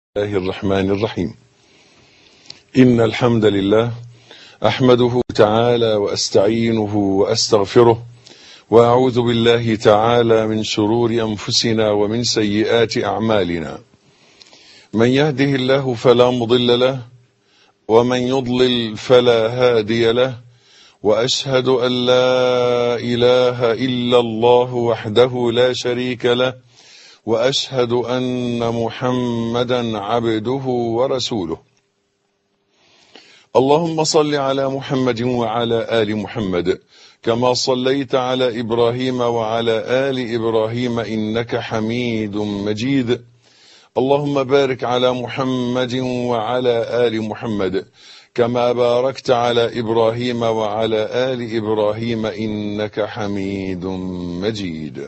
الله الرحمن الرحيم إن الحمد لله أحمده تعالى وأستعينه وأستغفره وأعوذ بالله تعالى من شرور أنفسنا ومن سيئات أعمالنا من يهده الله فلا مضل له ومن يضلل فلا هادي له وأشهد أن لا إله إلا الله وحده لا شريك له واشهد ان محمدا عبده ورسوله اللهم صل على محمد وعلى ال محمد كما صليت على ابراهيم وعلى ال ابراهيم انك حميد مجيد اللهم بارك على محمد وعلى ال محمد كما باركت على ابراهيم وعلى ال ابراهيم انك حميد مجيد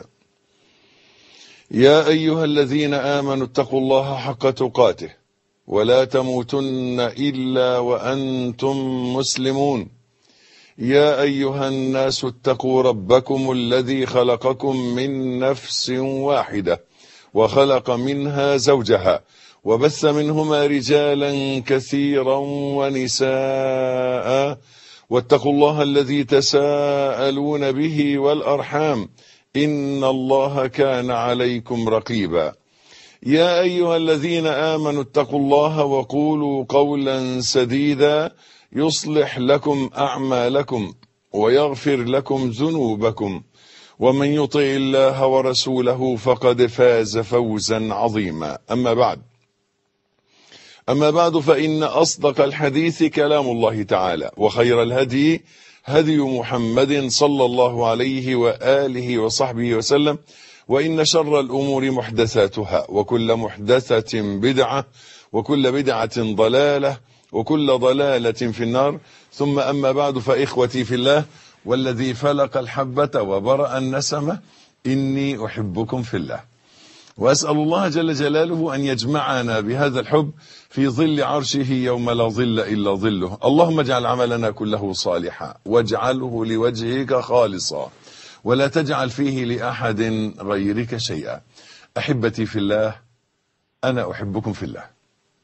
يا أيها الذين آمنوا اتقوا الله حق تقاته ولا تموتن إلا وأنتم مسلمون يا أيها الناس اتقوا ربكم الذي خلقكم من نفس واحدة وخلق منها زوجها وبث منهما رجالا كثيرا ونساء واتقوا الله الذي تساءلون به والأرحام إن الله كان عليكم رقيبا يا أيها الذين آمنوا اتقوا الله وقولوا قولا سديدا يصلح لكم أعمالكم ويغفر لكم ذنوبكم ومن يطع الله ورسوله فقد فاز فوزا عظيما أما بعد أما بعد فإن أصدق الحديث كلام الله تعالى وخير الهدي هدي محمد صلى الله عليه وآله وصحبه وسلم وإن شر الأمور محدثاتها وكل محدثة بدعة وكل بدعة ضلالة وكل ضلالة في النار ثم أما بعد فإخوتي في الله والذي فلق الحبة وبرأ النسمة إني أحبكم في الله وأسأل الله جل جلاله أن يجمعنا بهذا الحب في ظل عرشه يوم لا ظل إلا ظله اللهم اجعل عملنا كله صالحا واجعله لوجهك خالصا ولا تجعل فيه لأحد غيرك شيئا أحبتي في الله أنا أحبكم في الله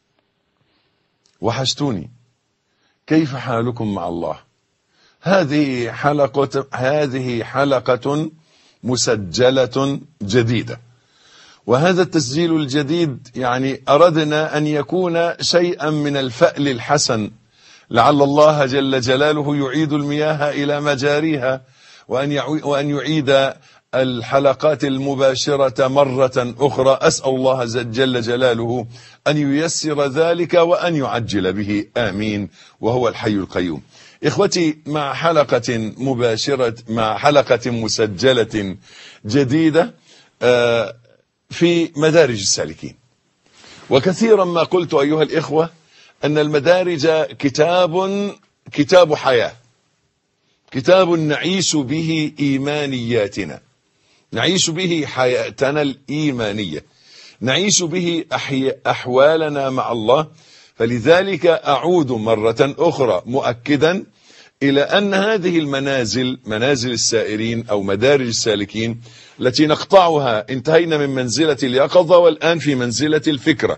وحشتوني كيف حالكم مع الله هذه حلقة هذه حلقة مسجلة جديدة وهذا التسجيل الجديد يعني أردنا أن يكون شيئا من الفأل الحسن لعل الله جل جلاله يعيد المياه إلى مجاريها وأن وأن يعيد الحلقات المباشرة مرة أخرى أسأل الله جل جلاله أن ييسر ذلك وأن يعجل به آمين وهو الحي القيوم إخوتي مع حلقة مباشرة مع حلقة مسجلة جديدة آه في مدارج السالكين وكثيرا ما قلت أيها الإخوة أن المدارج كتاب كتاب حياة كتاب نعيش به إيمانياتنا نعيش به حياتنا الإيمانية نعيش به أحوالنا مع الله فلذلك أعود مرة أخرى مؤكدا إلى أن هذه المنازل منازل السائرين أو مدارج السالكين التي نقطعها انتهينا من منزلة اليقظة والآن في منزلة الفكرة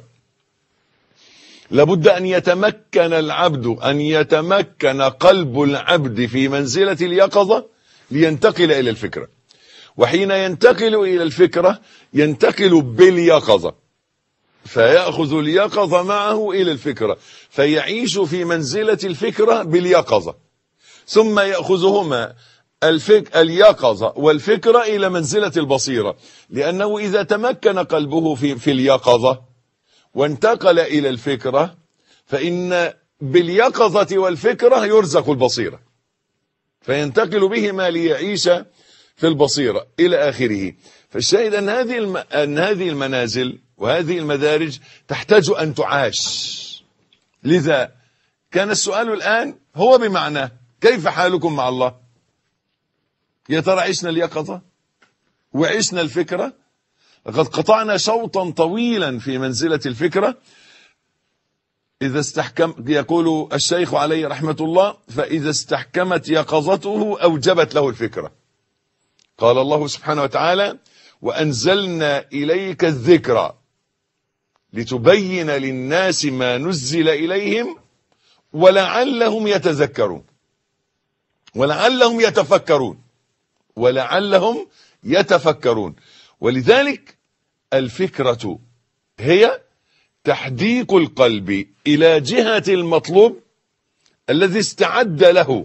لابد أن يتمكن العبد أن يتمكن قلب العبد في منزلة اليقظة لينتقل إلى الفكرة وحين ينتقل إلى الفكرة ينتقل باليقظة فيأخذ اليقظة معه إلى الفكرة فيعيش في منزلة الفكرة باليقظة ثم يأخذهما الفك... اليقظة والفكرة إلى منزلة البصيرة لأنه إذا تمكن قلبه في, في اليقظة وانتقل إلى الفكرة فإن باليقظة والفكرة يرزق البصيرة فينتقل بهما ليعيش في البصيرة إلى آخره فالشاهد أن هذه الم... أن هذه المنازل وهذه المدارج تحتاج أن تعاش لذا كان السؤال الآن هو بمعنى كيف حالكم مع الله يا ترى عشنا اليقظة وعشنا الفكرة لقد قطعنا شوطا طويلا في منزلة الفكرة إذا استحكم يقول الشيخ عليه رحمة الله فإذا استحكمت يقظته أوجبت له الفكرة قال الله سبحانه وتعالى وأنزلنا إليك الذكرى لتبين للناس ما نزل إليهم ولعلهم يتذكرون ولعلهم يتفكرون ولعلهم يتفكرون ولذلك الفكرة هي تحديق القلب إلى جهة المطلوب الذي استعد له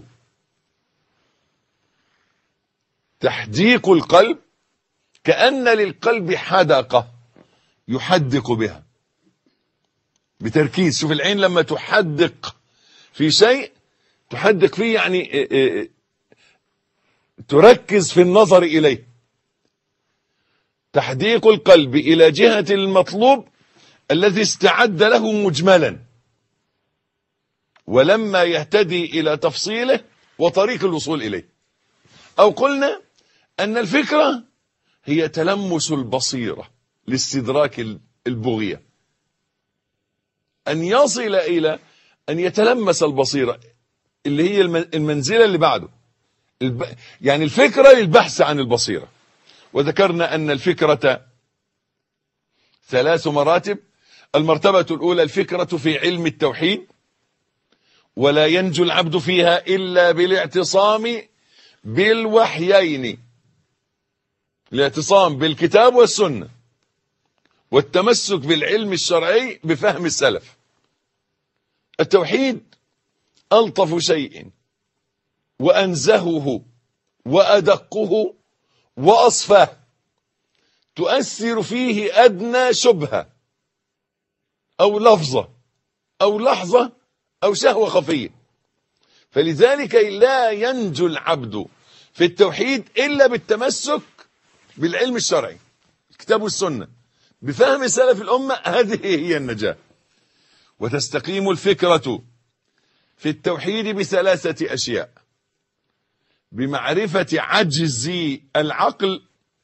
تحديق القلب كأن للقلب حدقة يحدق بها بتركيز شوف العين لما تحدق في شيء تحدق فيه يعني اه اه تركز في النظر إليه تحديق القلب إلى جهة المطلوب الذي استعد له مجملا ولما يهتدي إلى تفصيله وطريق الوصول إليه أو قلنا أن الفكرة هي تلمس البصيرة لاستدراك البغية أن يصل إلى أن يتلمس البصيرة اللي هي المنزلة اللي بعده الب... يعني الفكرة للبحث عن البصيرة وذكرنا أن الفكرة ثلاث مراتب المرتبة الأولى الفكرة في علم التوحيد ولا ينجو العبد فيها إلا بالاعتصام بالوحيين الاعتصام بالكتاب والسنة والتمسك بالعلم الشرعي بفهم السلف التوحيد ألطف شيء وأنزهه وأدقه وأصفاه تؤثر فيه أدنى شبهة أو لفظة أو لحظة أو شهوة خفية فلذلك لا ينجو العبد في التوحيد إلا بالتمسك بالعلم الشرعي الكتاب والسنة بفهم سلف الأمة هذه هي النجاة وتستقيم الفكرة في التوحيد بثلاثة أشياء بمعرفة عجز العقل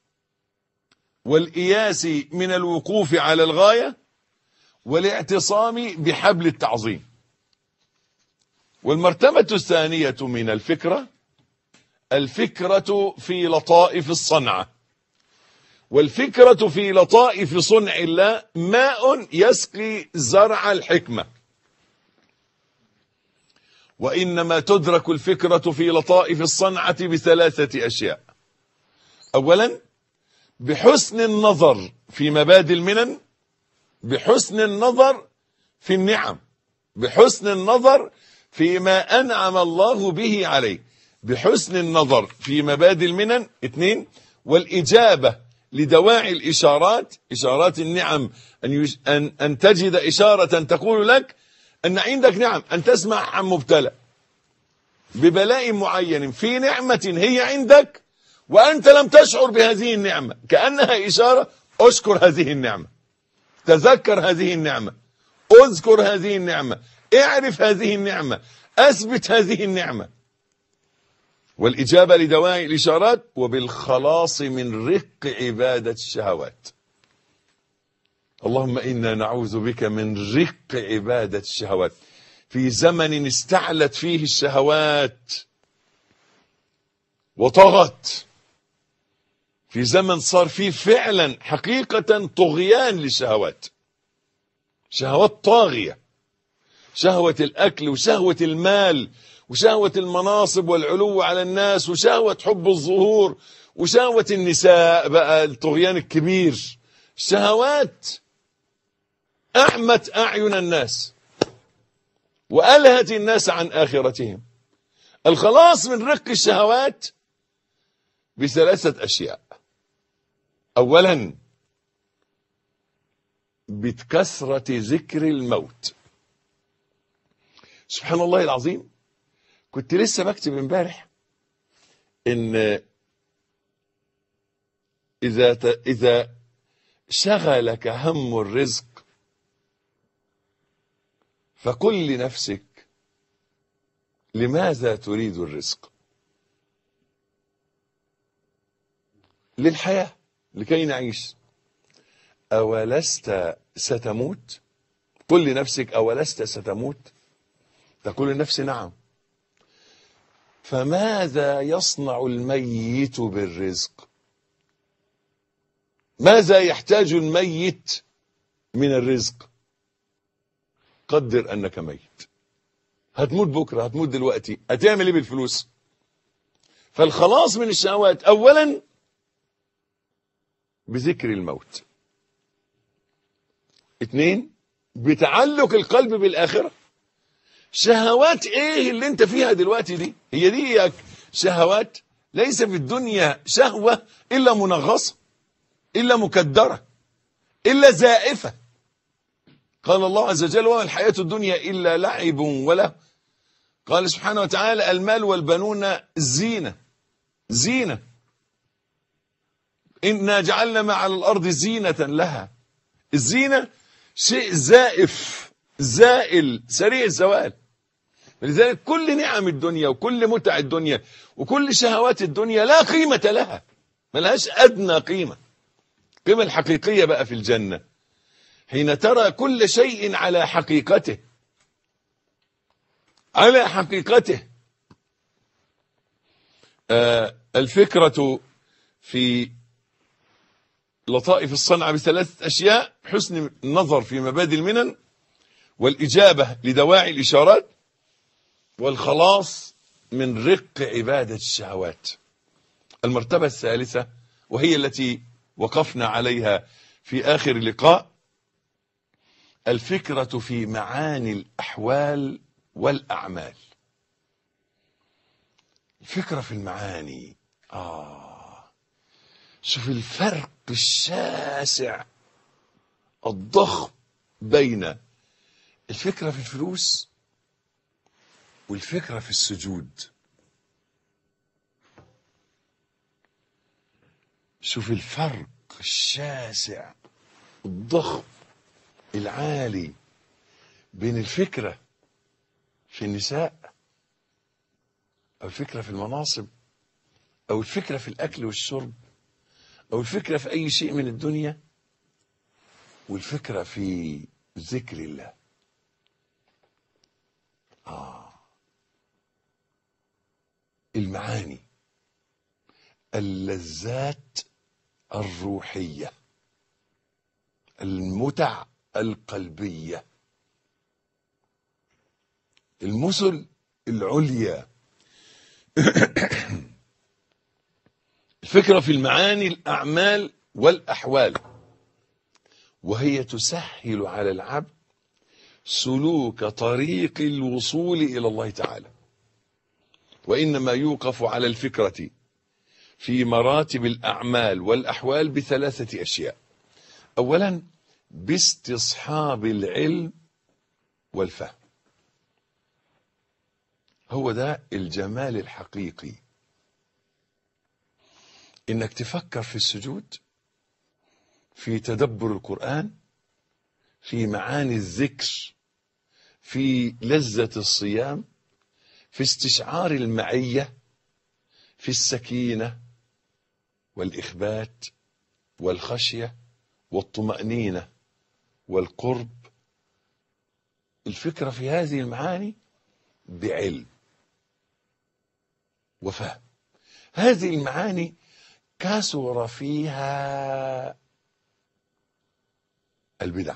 والإياس من الوقوف على الغاية والاعتصام بحبل التعظيم والمرتبة الثانية من الفكرة الفكرة في لطائف الصنعة والفكرة في لطائف صنع الله ماء يسقي زرع الحكمة وإنما تدرك الفكرة في لطائف الصنعة بثلاثة أشياء أولا بحسن النظر في مبادئ المنن بحسن النظر في النعم بحسن النظر فيما أنعم الله به عليه بحسن النظر في مبادئ المنن اثنين والإجابة لدواعي الإشارات إشارات النعم أن, يش... أن... أن تجد إشارة تقول لك أن عندك نعم أن تسمع عن مبتلى ببلاء معين في نعمة هي عندك وأنت لم تشعر بهذه النعمة كأنها إشارة أشكر هذه النعمة تذكر هذه النعمة اذكر هذه النعمة اعرف هذه النعمة اثبت هذه النعمة والإجابة لدواعي الإشارات وبالخلاص من رق عبادة الشهوات اللهم إنا نعوذ بك من رق عبادة الشهوات في زمن استعلت فيه الشهوات وطغت في زمن صار فيه فعلا حقيقة طغيان للشهوات شهوات طاغية شهوة الأكل وشهوة المال وشهوة المناصب والعلو على الناس وشهوة حب الظهور وشهوة النساء بقى الطغيان الكبير شهوات أعمت أعين الناس وألهت الناس عن آخرتهم الخلاص من رق الشهوات بثلاثة أشياء أولا بكثرة ذكر الموت سبحان الله العظيم كنت لسه بكتب امبارح ان اذا ت... اذا شغلك هم الرزق فقل لنفسك لماذا تريد الرزق للحياة لكي نعيش أولست ستموت قل لنفسك أولست ستموت تقول لنفسي نعم فماذا يصنع الميت بالرزق ماذا يحتاج الميت من الرزق قدر انك ميت هتموت بكره هتموت دلوقتي هتعمل ايه بالفلوس فالخلاص من الشهوات اولا بذكر الموت اتنين بتعلق القلب بالاخره شهوات ايه اللي انت فيها دلوقتي دي هي دي هي شهوات ليس في الدنيا شهوة الا منغصة الا مكدرة الا زائفة قال الله عز وجل وما الحياة الدنيا الا لعب ولا قال سبحانه وتعالى المال والبنون زينة زينة إنا جعلنا ما على الأرض زينة لها الزينة شيء زائف زائل سريع الزوال لذلك كل نعم الدنيا وكل متع الدنيا وكل شهوات الدنيا لا قيمة لها ملهاش أدنى قيمة القيمة الحقيقية بقى في الجنة حين ترى كل شيء على حقيقته على حقيقته آه الفكرة في لطائف الصنعة بثلاثة أشياء حسن النظر في مبادئ المنن والإجابة لدواعي الإشارات والخلاص من رق عبادة الشهوات المرتبة الثالثة وهي التي وقفنا عليها في آخر لقاء الفكرة في معاني الأحوال والأعمال الفكرة في المعاني آه شوف الفرق الشاسع الضخم بين الفكرة في الفلوس والفكرة في السجود شوف الفرق الشاسع الضخم العالي بين الفكرة في النساء أو الفكرة في المناصب أو الفكرة في الأكل والشرب أو الفكرة في أي شيء من الدنيا والفكرة في ذكر الله آه المعاني اللذات الروحية المتع القلبية المثل العليا الفكرة في المعاني الأعمال والأحوال وهي تسهل على العبد سلوك طريق الوصول إلى الله تعالى وإنما يوقف على الفكرة في مراتب الأعمال والأحوال بثلاثة أشياء أولا باستصحاب العلم والفهم هو ده الجمال الحقيقي انك تفكر في السجود في تدبر القرآن في معاني الذكر في لذة الصيام في استشعار المعية في السكينة والإخبات والخشية والطمأنينة والقرب الفكرة في هذه المعاني بعلم وفهم هذه المعاني كثر فيها البدع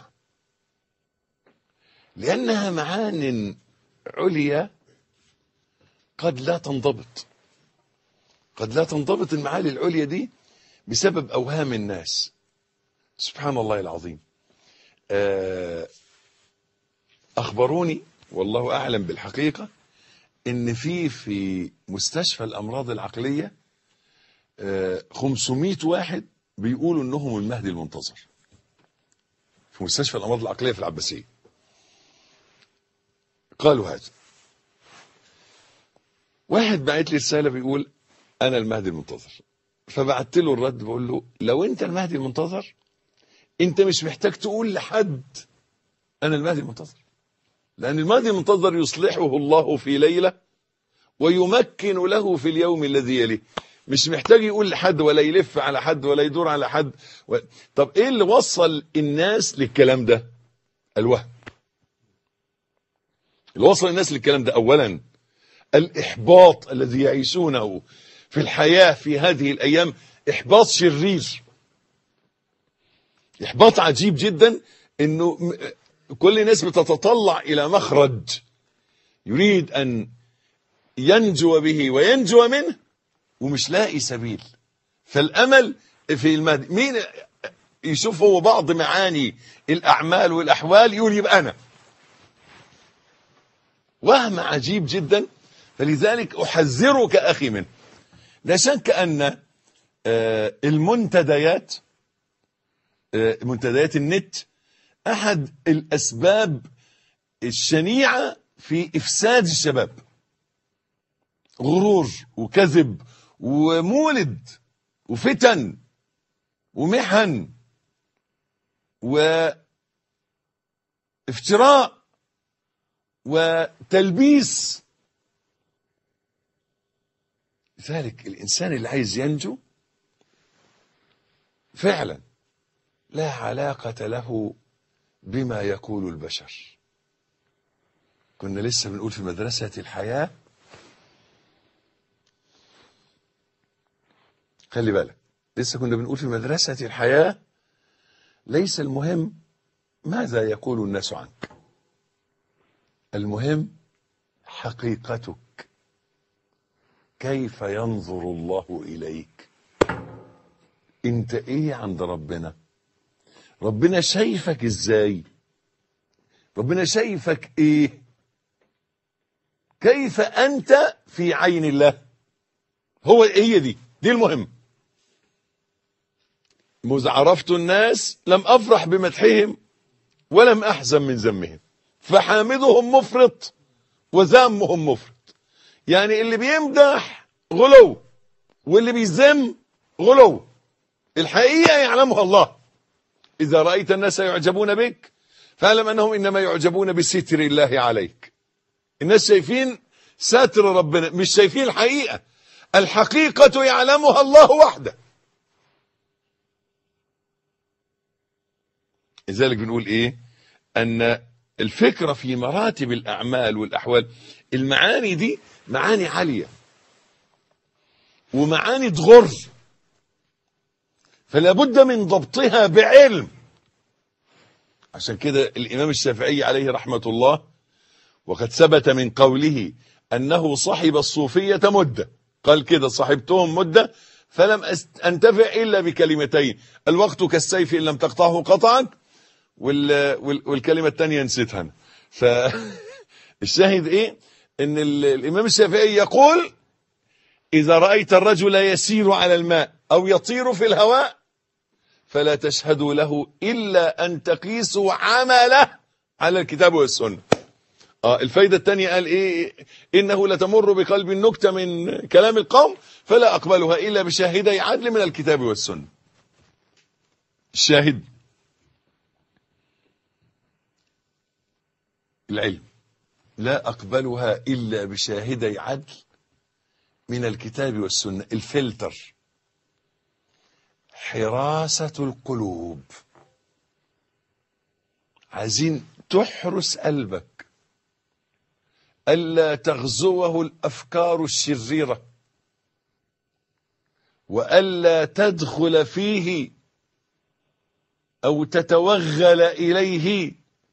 لأنها معان عليا قد لا تنضبط قد لا تنضبط المعاني العليا دي بسبب أوهام الناس سبحان الله العظيم أخبروني والله أعلم بالحقيقة إن في في مستشفى الأمراض العقلية 500 واحد بيقولوا إنهم المهدي المنتظر في مستشفى الأمراض العقلية في العباسية قالوا هذا واحد بعت لي رسالة بيقول أنا المهدي المنتظر فبعت له الرد بقول له لو أنت المهدي المنتظر أنت مش محتاج تقول لحد أنا المهدي المنتظر لأن المهدي المنتظر يصلحه الله في ليلة ويمكن له في اليوم الذي يليه مش محتاج يقول لحد ولا يلف على حد ولا يدور على حد و... طب ايه اللي وصل الناس للكلام ده الوهم اللي وصل الناس للكلام ده اولا الاحباط الذي يعيشونه في الحياة في هذه الايام احباط شرير احباط عجيب جدا انه م- كل الناس بتتطلع الى مخرج يريد ان ينجو به وينجو منه ومش لاقي سبيل فالامل في المهدي مين يشوف هو بعض معاني الاعمال والاحوال يقول يبقى انا وهم عجيب جدا فلذلك احذرك اخي منه لا شك ان آه، المنتديات آه، منتديات النت احد الاسباب الشنيعه في افساد الشباب غرور وكذب ومولد وفتن ومحن وافتراء وتلبيس لذلك الإنسان اللي عايز ينجو فعلا لا علاقة له بما يقول البشر كنا لسه بنقول في مدرسة الحياة خلي بالك لسه كنا بنقول في مدرسة الحياة ليس المهم ماذا يقول الناس عنك المهم حقيقتك كيف ينظر الله إليك انت ايه عند ربنا ربنا شايفك ازاي ربنا شايفك ايه كيف انت في عين الله هو هي دي دي المهم مذ عرفت الناس لم افرح بمدحهم ولم احزن من ذمهم فحامدهم مفرط وذمهم مفرط يعني اللي بيمدح غلو واللي بيذم غلو الحقيقة يعلمها الله إذا رأيت الناس يعجبون بك فاعلم أنهم إنما يعجبون بستر الله عليك الناس شايفين ستر ربنا مش شايفين الحقيقة الحقيقة يعلمها الله وحده لذلك بنقول إيه أن الفكرة في مراتب الأعمال والأحوال المعاني دي معاني عالية ومعاني تغر فلا بد من ضبطها بعلم عشان كده الإمام الشافعي عليه رحمة الله وقد ثبت من قوله أنه صحب الصوفية مدة قال كده صحبتهم مدة فلم أست- أنتفع إلا بكلمتين الوقت كالسيف إن لم تقطعه قطعك وال... وال... والكلمة الثانية نسيتها أنا فالشاهد إيه إن ال... الإمام الشافعي يقول إذا رأيت الرجل يسير على الماء أو يطير في الهواء فلا تشهدوا له إلا أن تقيسوا عمله على الكتاب والسنة آه الفايدة الثانية قال إيه إنه لتمر بقلب النكتة من كلام القوم فلا أقبلها إلا بشاهدي عدل من الكتاب والسنة الشاهد العلم لا أقبلها إلا بشاهدي عدل من الكتاب والسنة الفلتر حراسة القلوب عايزين تحرس قلبك ألا تغزوه الأفكار الشريرة وألا تدخل فيه أو تتوغل إليه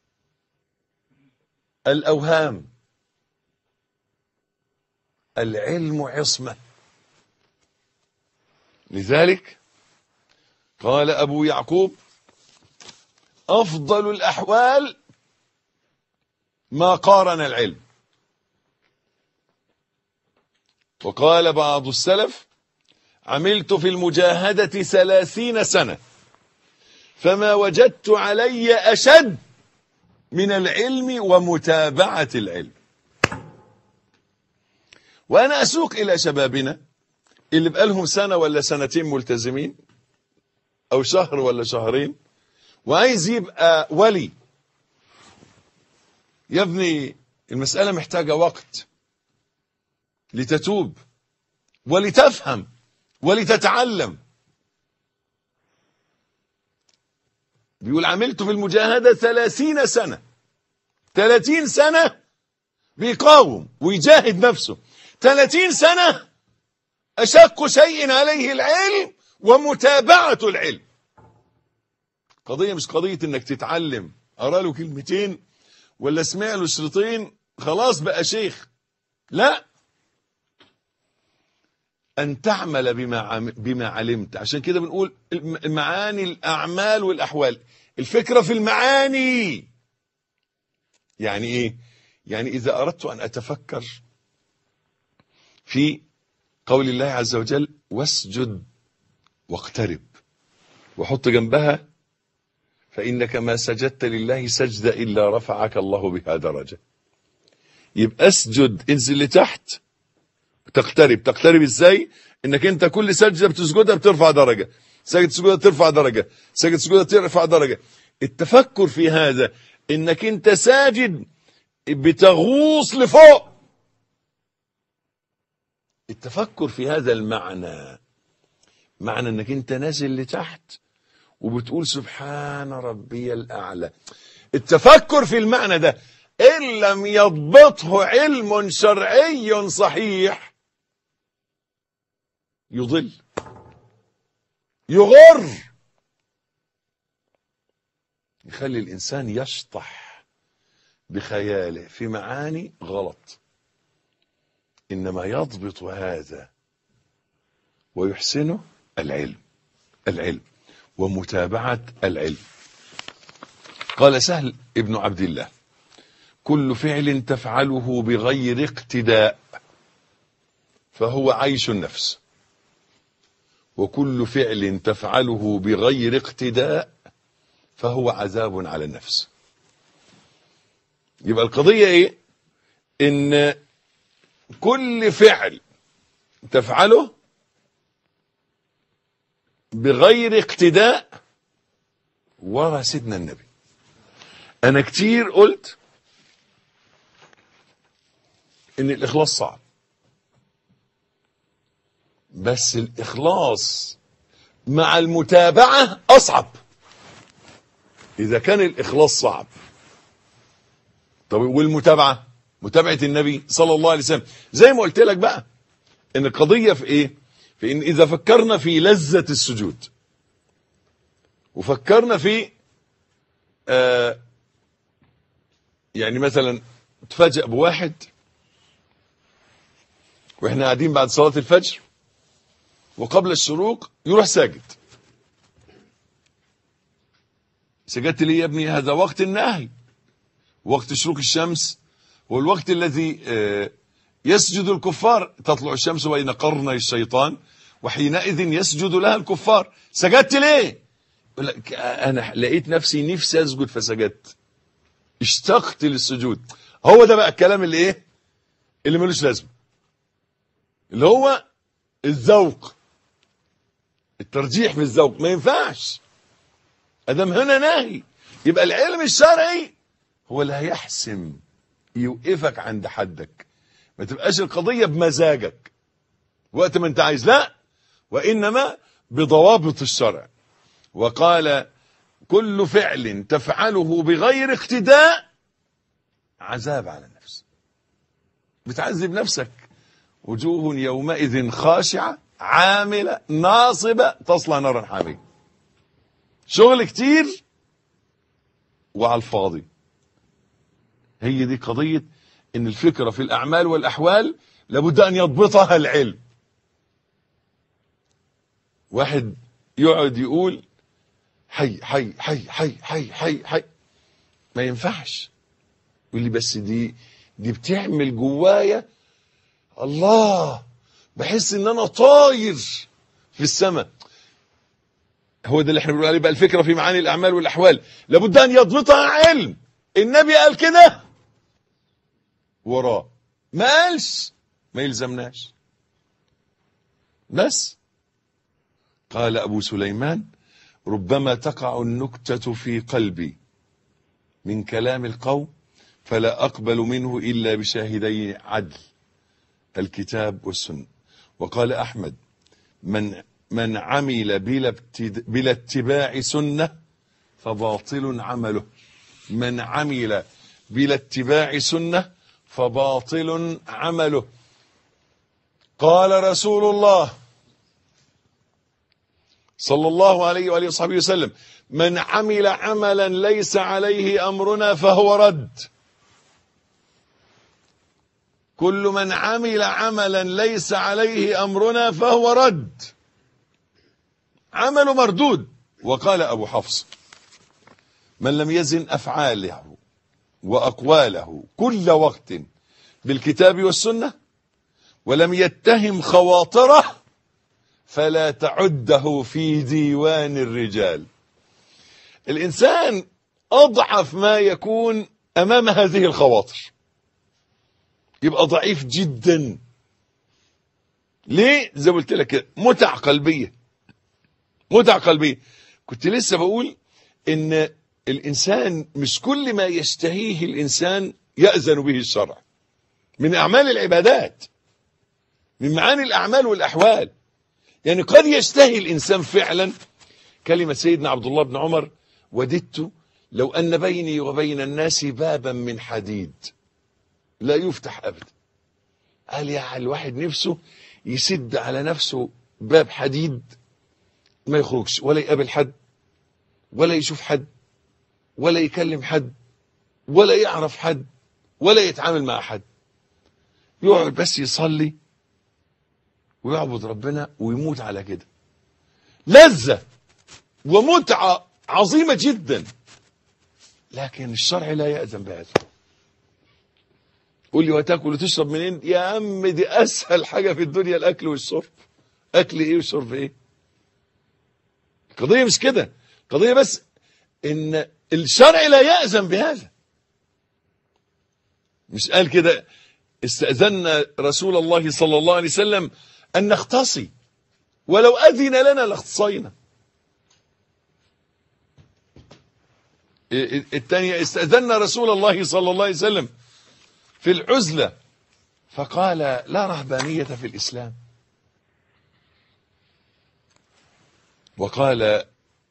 الأوهام العلم عصمة لذلك قال أبو يعقوب أفضل الأحوال ما قارن العلم وقال بعض السلف عملت في المجاهدة ثلاثين سنة فما وجدت علي أشد من العلم ومتابعة العلم وأنا أسوق إلى شبابنا اللي بقالهم سنة ولا سنتين ملتزمين أو شهر ولا شهرين وعايز يبقى ولي يا ابني المسألة محتاجة وقت لتتوب ولتفهم ولتتعلم بيقول عملت في المجاهدة ثلاثين سنة ثلاثين سنة بيقاوم ويجاهد نفسه ثلاثين سنة أشق شيء عليه العلم ومتابعة العلم قضية مش قضية انك تتعلم قرا له كلمتين ولا سمع له شريطين خلاص بقى شيخ لا أن تعمل بما عم- بما علمت عشان كده بنقول الم- معاني الأعمال والأحوال الفكرة في المعاني يعني إيه يعني إذا أردت أن أتفكر في قول الله عز وجل واسجد واقترب وحط جنبها فإنك ما سجدت لله سجدة إلا رفعك الله بها درجة يبقى اسجد انزل لتحت تقترب تقترب ازاي انك انت كل سجده بتسجدها بترفع درجه سجد سجوده ترفع درجه سجد سجوده ترفع درجه التفكر في هذا انك انت ساجد بتغوص لفوق التفكر في هذا المعنى معنى انك انت نازل لتحت وبتقول سبحان ربي الاعلى التفكر في المعنى ده ان لم يضبطه علم شرعي صحيح يضل يغر يخلي الانسان يشطح بخياله في معاني غلط انما يضبط هذا ويحسنه العلم العلم ومتابعه العلم قال سهل ابن عبد الله كل فعل تفعله بغير اقتداء فهو عيش النفس وكل فعل تفعله بغير اقتداء فهو عذاب على النفس يبقى القضية ايه ان كل فعل تفعله بغير اقتداء ورا سيدنا النبي انا كتير قلت ان الاخلاص صعب بس الاخلاص مع المتابعة اصعب اذا كان الاخلاص صعب طب والمتابعة متابعة النبي صلى الله عليه وسلم زي ما قلت لك بقى ان القضية في ايه في ان اذا فكرنا في لذة السجود وفكرنا في آه يعني مثلا تفاجأ بواحد واحنا قاعدين بعد صلاة الفجر وقبل الشروق يروح ساجد سجدت لي يا ابني هذا وقت النهي وقت شروق الشمس هو الوقت الذي آه، يسجد الكفار تطلع الشمس بين قرني الشيطان وحينئذ يسجد لها الكفار سجدت ليه يقول لك انا لقيت نفسي نفسي اسجد فسجدت اشتقت للسجود هو ده بقى الكلام اللي ايه اللي ملوش لازمه اللي هو الذوق الترجيح في الذوق ما ينفعش ادم هنا ناهي يبقى العلم الشرعي هو اللي هيحسم يوقفك عند حدك ما تبقاش القضية بمزاجك وقت ما انت عايز لا وإنما بضوابط الشرع وقال كل فعل تفعله بغير اقتداء عذاب على النفس بتعذب نفسك وجوه يومئذ خاشعة عاملة ناصبة تصلى نارا حامية شغل كتير وعلى الفاضي هي دي قضية ان الفكرة في الاعمال والاحوال لابد ان يضبطها العلم واحد يقعد يقول حي حي حي حي حي حي حي ما ينفعش يقول لي بس دي دي بتعمل جوايا الله بحس ان انا طاير في السماء هو ده اللي احنا بنقول عليه بقى الفكره في معاني الاعمال والاحوال لابد ان يضبطها علم النبي قال كده وراه ما قالش ما يلزمناش بس قال ابو سليمان ربما تقع النكته في قلبي من كلام القوم فلا اقبل منه الا بشاهدي عدل الكتاب والسنه وقال احمد من من عمل بلا ابتد- بلا اتباع سنه فباطل عمله من عمل بلا اتباع سنه فباطل عمله قال رسول الله صلى الله عليه وآله وصحبه وسلم من عمل عملا ليس عليه أمرنا فهو رد كل من عمل عملا ليس عليه أمرنا فهو رد عمل مردود وقال أبو حفص من لم يزن أفعاله وأقواله كل وقت بالكتاب والسنة ولم يتهم خواطره فلا تعده في ديوان الرجال الإنسان أضعف ما يكون أمام هذه الخواطر يبقى ضعيف جدا ليه زي ما قلت لك متع قلبية متع قلبية كنت لسه بقول ان الإنسان مش كل ما يشتهيه الإنسان يأذن به الشرع من أعمال العبادات من معاني الأعمال والأحوال يعني قد يشتهي الإنسان فعلا كلمة سيدنا عبد الله بن عمر وددت لو أن بيني وبين الناس بابا من حديد لا يفتح أبدا قال يا الواحد نفسه يسد على نفسه باب حديد ما يخرجش ولا يقابل حد ولا يشوف حد ولا يكلم حد ولا يعرف حد ولا يتعامل مع حد يقعد بس يصلي ويعبد ربنا ويموت على كده لذة ومتعة عظيمة جدا لكن الشرع لا يأذن بهذا قول لي وتاكل وتشرب منين يا عم دي اسهل حاجة في الدنيا الاكل والشرب اكل ايه وشرب ايه القضية مش كده القضية بس ان الشرع لا يأذن بهذا مش قال كده استأذنا رسول الله صلى الله عليه وسلم أن نختصي ولو أذن لنا لاختصينا الثانية استأذنا رسول الله صلى الله عليه وسلم في العزلة فقال لا رهبانية في الإسلام وقال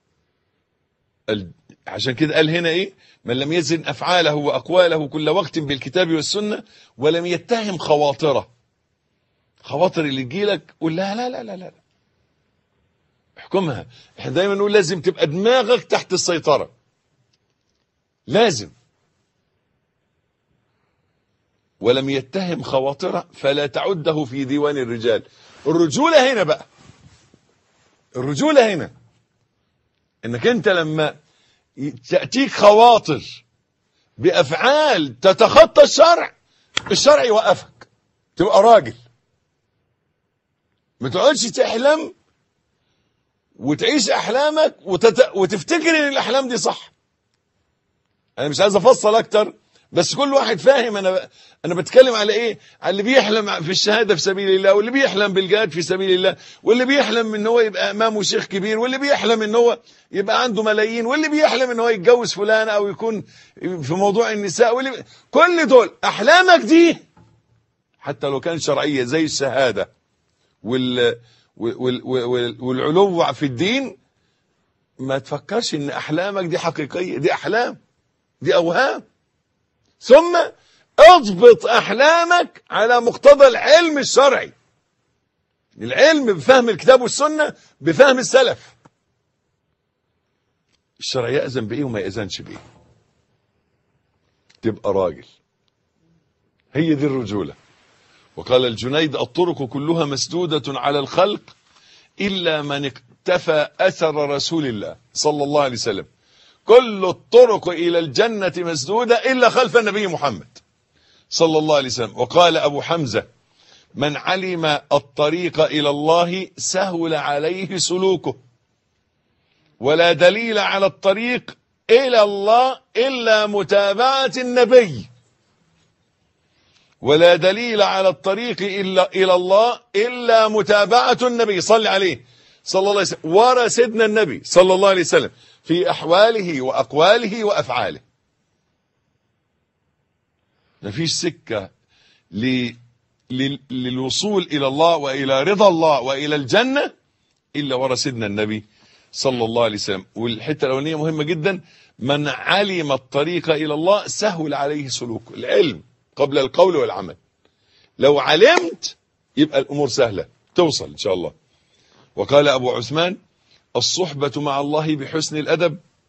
عشان كده قال هنا ايه من لم يزن افعاله واقواله كل وقت بالكتاب والسنه ولم يتهم خواطره خواطر اللي تجيلك قول لها لا لا لا لا احكمها احنا دايما نقول لازم تبقى دماغك تحت السيطره لازم ولم يتهم خواطره فلا تعده في ديوان الرجال الرجوله هنا بقى الرجوله هنا انك انت لما تأتيك خواطر بأفعال تتخطى الشرع الشرع يوقفك تبقى راجل ما تقعدش تحلم وتعيش أحلامك وتت... وتفتكر ان الأحلام دي صح أنا مش عايز أفصل أكتر بس كل واحد فاهم أنا ب... أنا بتكلم على إيه على اللي بيحلم في الشهادة في سبيل الله واللي بيحلم بالجهاد في سبيل الله واللي بيحلم ان هو يبقى امامه شيخ كبير واللي بيحلم ان هو يبقى عنده ملايين واللي بيحلم ان هو يتجوز فلان او يكون في موضوع النساء واللي كل دول احلامك دي حتى لو كانت شرعيه زي الشهاده وال وال وال والعلو في الدين ما تفكرش ان احلامك دي حقيقيه دي احلام دي اوهام ثم اضبط احلامك على مقتضى العلم الشرعي العلم بفهم الكتاب والسنة بفهم السلف الشرع يأذن بإيه وما يأذنش بإيه تبقى راجل هي دي الرجولة وقال الجنيد الطرق كلها مسدودة على الخلق إلا من اكتفى أثر رسول الله صلى الله عليه وسلم كل الطرق إلى الجنة مسدودة إلا خلف النبي محمد صلى الله عليه وسلم وقال أبو حمزة من علم الطريق إلى الله سهل عليه سلوكه ولا دليل على الطريق إلى الله إلا متابعة النبي ولا دليل على الطريق إلا إلى الله إلا متابعة النبي صلى عليه صلى الله عليه وسلم ورا سيدنا النبي صلى الله عليه وسلم في أحواله وأقواله وأفعاله مفيش سكة للوصول إلى الله وإلى رضا الله وإلى الجنة إلا ورا سيدنا النبي صلى الله عليه وسلم والحتة الأولانية مهمة جدا من علم الطريق إلى الله سهل عليه سلوك العلم قبل القول والعمل لو علمت يبقى الأمور سهلة توصل إن شاء الله وقال أبو عثمان الصحبة مع الله بحسن الأدب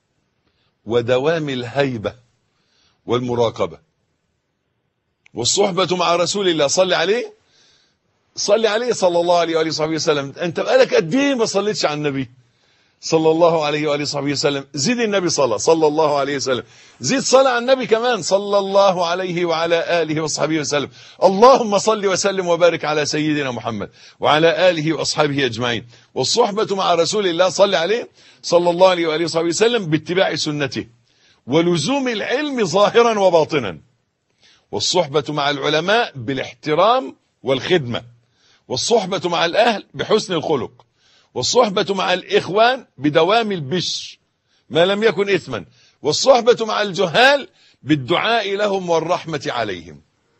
ودوام الهيبة والمراقبة والصحبة مع رسول الله صلى عليه صلي عليه صلى الله عليه وآله وصحبه وسلم انت بقالك قد ايه ما صليتش على النبي صلى الله عليه وآله وصحبه وسلم زيد النبي صلى صلى الله عليه وسلم زيد صلى على النبي كمان صلى الله عليه وعلى آله وصحبه وسلم اللهم صل وسلم وبارك على سيدنا محمد وعلى آله وأصحابه أجمعين والصحبة مع رسول الله صلى عليه صلى الله عليه وآله وصحبه وسلم باتباع سنته ولزوم العلم ظاهرا وباطنا والصحبة مع العلماء بالاحترام والخدمة والصحبة مع الأهل بحسن الخلق والصحبة مع الإخوان بدوام البشر ما لم يكن إثما والصحبة مع الجهال بالدعاء لهم والرحمة عليهم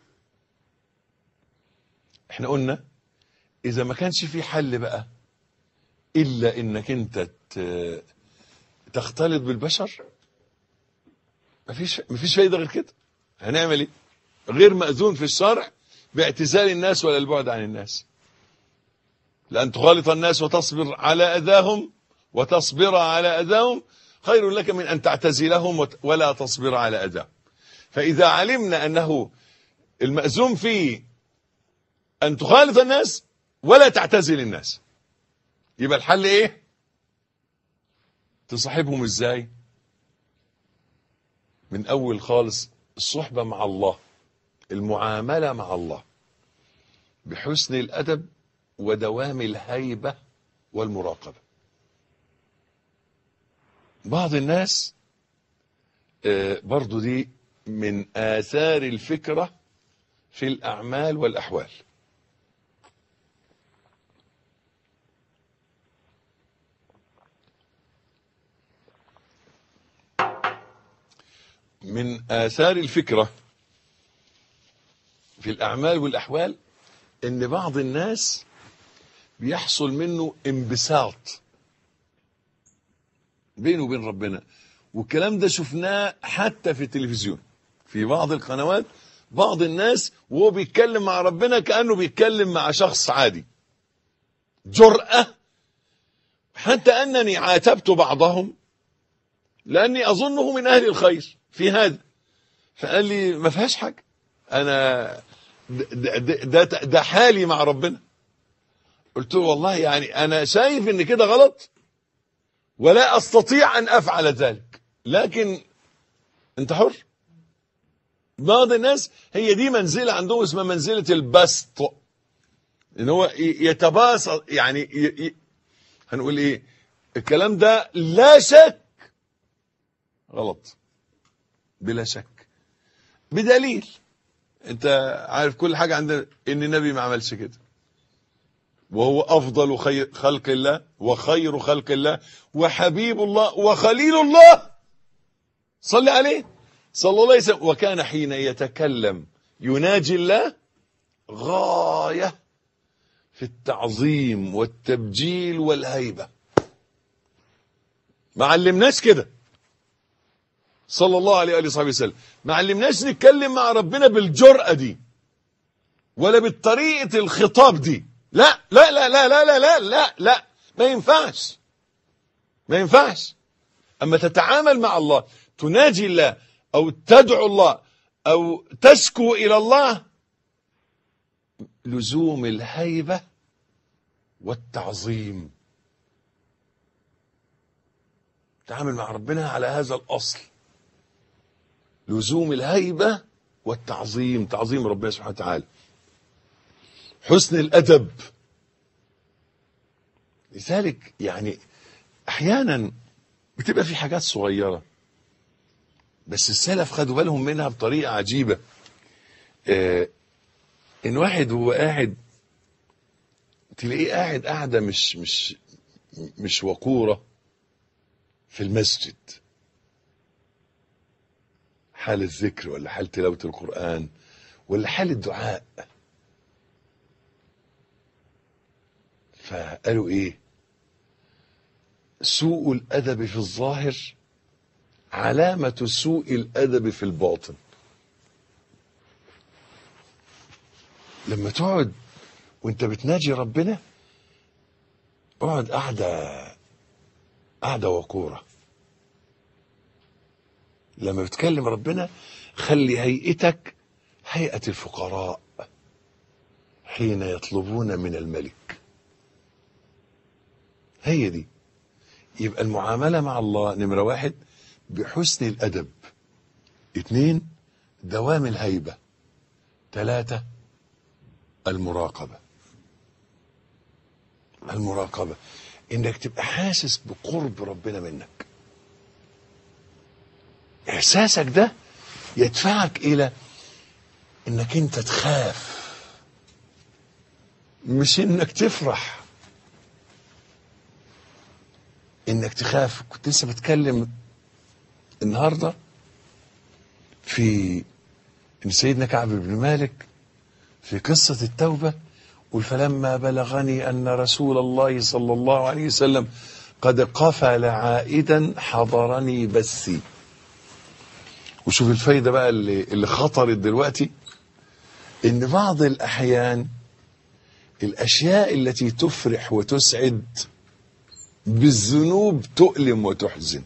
احنا قلنا إذا ما كانش في حل بقى إلا إنك أنت ت- تختلط بالبشر مفيش مفيش فايدة غير كده هنعمل ايه غير مأذون في الشرع باعتزال الناس ولا البعد عن الناس لأن تخالط الناس وتصبر على أذاهم وتصبر على أذاهم خير لك من أن تعتزلهم وت- ولا تصبر على أذاهم فإذا علمنا أنه المأزوم فيه أن تخالط الناس ولا تعتزل الناس يبقى الحل إيه تصاحبهم إزاي من أول خالص الصحبة مع الله المعاملة مع الله بحسن الأدب ودوام الهيبة والمراقبة بعض الناس آه، برضو دي من آثار الفكرة في الأعمال والأحوال من آثار الفكرة في الأعمال والأحوال إن بعض الناس بيحصل منه انبساط بينه وبين ربنا والكلام ده شفناه حتى في التلفزيون في بعض القنوات بعض الناس وهو بيتكلم مع ربنا كأنه بيتكلم مع شخص عادي جرأة حتى أنني عاتبت بعضهم لأني أظنه من أهل الخير في هذا فقال لي ما فيهاش حاجة أنا ده, ده, ده, ده حالي مع ربنا قلت له والله يعني أنا شايف إن كده غلط ولا أستطيع أن أفعل ذلك لكن أنت حر بعض الناس هي دي منزلة عندهم اسمها منزلة البسط ان هو يتباسط يعني ي... ي... هنقول ايه الكلام ده لا شك غلط بلا شك بدليل انت عارف كل حاجة عندنا ان النبي ما عملش كده وهو افضل خير خلق الله وخير خلق الله وحبيب الله وخليل الله صلي عليه صلى الله عليه وسلم وكان حين يتكلم يناجي الله غاية في التعظيم والتبجيل والهيبة ما علمناش كده صلى الله عليه وآله وصحبه وسلم ما علمناش نتكلم مع ربنا بالجرأة دي ولا بالطريقة الخطاب دي لا لا لا لا لا لا لا لا لا ما ينفعش ما ينفعش أما تتعامل مع الله تناجي الله أو تدعو الله أو تشكو إلى الله لزوم الهيبة والتعظيم تعامل مع ربنا على هذا الأصل لزوم الهيبة والتعظيم تعظيم ربنا سبحانه وتعالى حسن الأدب لذلك يعني أحيانا بتبقى في حاجات صغيرة بس السلف خدوا بالهم منها بطريقة عجيبة آه ان واحد هو قاعد تلاقيه قاعد قاعدة مش مش مش وقورة في المسجد حال الذكر ولا حال تلاوة القرآن ولا حال الدعاء فقالوا ايه سوء الأدب في الظاهر علامة سوء الأدب في الباطن لما تقعد وانت بتناجي ربنا اقعد قاعدة قاعدة وقورة لما بتكلم ربنا خلي هيئتك هيئة الفقراء حين يطلبون من الملك هي دي يبقى المعاملة مع الله نمرة واحد بحسن الأدب اتنين دوام الهيبة ثلاثة المراقبة المراقبة انك تبقى حاسس بقرب ربنا منك احساسك ده يدفعك الى انك انت تخاف مش انك تفرح انك تخاف كنت لسه بتكلم النهارده في ان سيدنا كعب بن مالك في قصه التوبه قل فلما بلغني ان رسول الله صلى الله عليه وسلم قد قفل عائدا حضرني بثي وشوف الفايده بقى اللي اللي خطرت دلوقتي ان بعض الاحيان الاشياء التي تفرح وتسعد بالذنوب تؤلم وتحزن